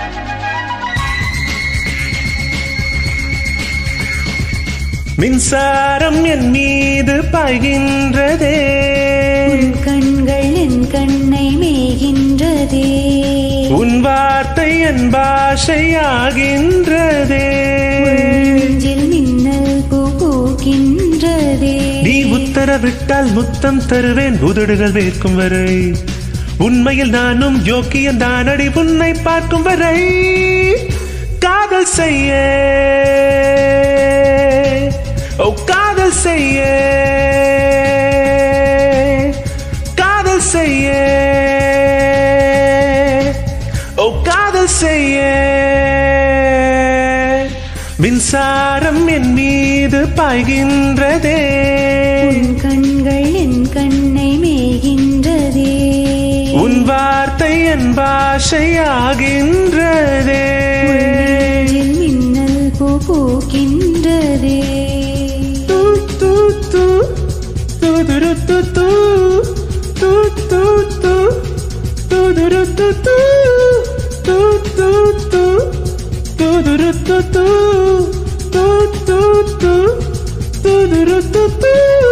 மின்சாரம் என் மீது பாய்கின்றதே உன் கண்கள் என் கண்ணை மேய்கின்றதே உன் வார்த்தை என் பாஷையாகின்றதே நெஞ்சில் மின்னல் பூ பூக்கின்றதே நீ உத்தரவிட்டால் முத்தம் தருவேன் உதடுகள் வேர்க்கும் வரை உண்மையில் நானும் யோக்கியன் தானடி உன்னை பார்க்கும் வரை காதல் செய்ய ஓ காதல் செய்ய காதல் செய்ய ஓ காதல் செய்ய மின்சாரம் என் மீது பாய்கின்றதே உன் கண்கள் என் கண்ணை மேய்கின்றதே உன் வார்த்தை என் பாஷையாகின்றதே நெஞ்சில் மின்னல் பூ பூக்கின்றதே து, து, து, துதுரு, து, து, து, து, து, துதுரு, து, து, து, து, து, துதுரு, து, து, து, து, து, துதுரு, து, து.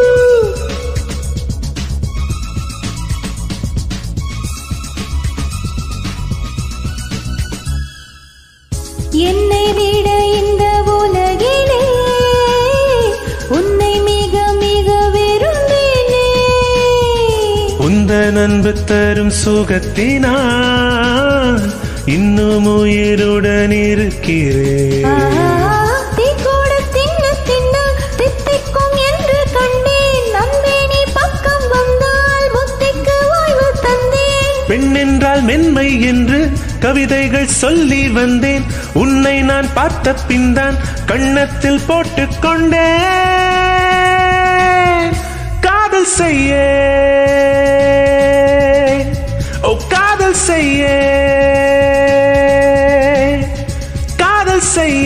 என்னை விட இந்த உலகிலே உன்னை மிக மிக விரும்பினே உந்த நண்பு தரும் சுகத்தினால் இன்னும் உயிருடன் இருக்கிறேன் தீ கூட தின்ன தின்ன தித்திக்கும் என்று கண்டேன் நம்பே நீ பக்கம் வந்தால் முத்திக்கு வாழ்வு தந்தேன் பெண் என்றால் மென்மை என்று கவிதைகள் சொல்லி வந்தேன் உன்னை நான் பார்த்த பின்தான் கண்ணத்தில் போட்டுக் கொண்டேன் காதல் செய்ய ஓ காதல் செய்ய காதல் செய்ய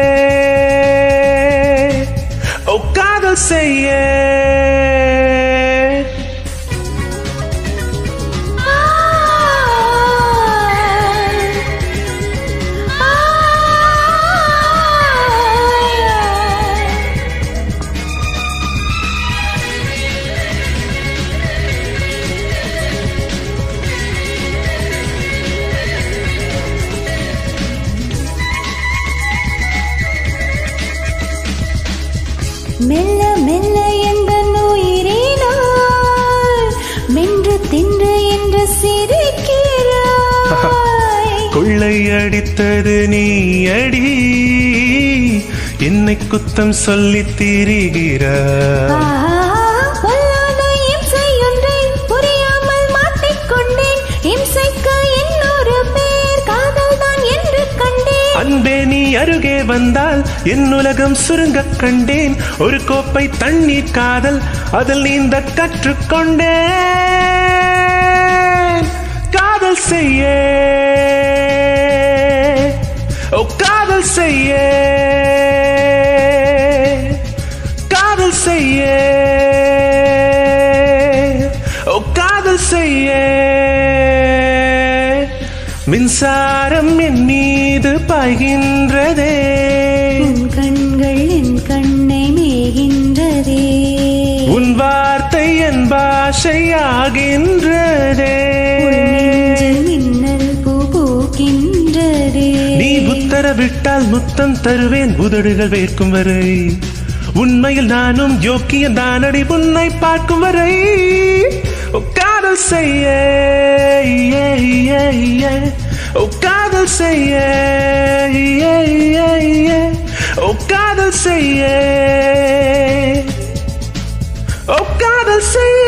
ஓ காதல் செய்ய மெல்ல மெல்ல எந்த உயிரினாய் மென்று தின்று என்று சிரிக்கிறாய் கொள்ளை அடித்தது நீ அடி என்னை குத்தம் சொல்லி திரிகிறார் ஆஹா, பொல்லாத இம்சை ஒன்றை புரியாமல் மாட்டிக்கொண்டேன் இம்சைக்கு இன்னொரு பேர் காதல்தான் என்று கண்டேன் அன்பே நீ அருகே வந்தால் என் உலகம் சுருங்கக் கண்டேன் ஒரு கோப்பை தண்ணீர் காதல் அதில் நீந்த கற்றுக்கொண்டேன் காதல் செய்ய ஓ காதல் செய்ய காதல் செய்ய ஓ காதல் செய்ய மின்சாரம் என் மீது பாய்கின்றதே உன் கண்கள் என் கண்ணை மேய்கின்றதே உன் வார்த்தை என் பாஷையாகின்றதே நெஞ்சில் மின்னல் பூ பூக்கின்றதே நீ உத்தரவிட்டால் முத்தம் தருவேன் உதடுகள் வேர்க்கும் வரை உண்மையில் நானும் யோக்கிய தானடி உன்னை பார்க்கும் வரை ஓ காதல் செய்ய ஏ, ஏ, ஏ. ஓ காதல் செய்ய ஏ, ஏ, ஏ. ஓ காதல் செய்ய ஓ காதல் செய்ய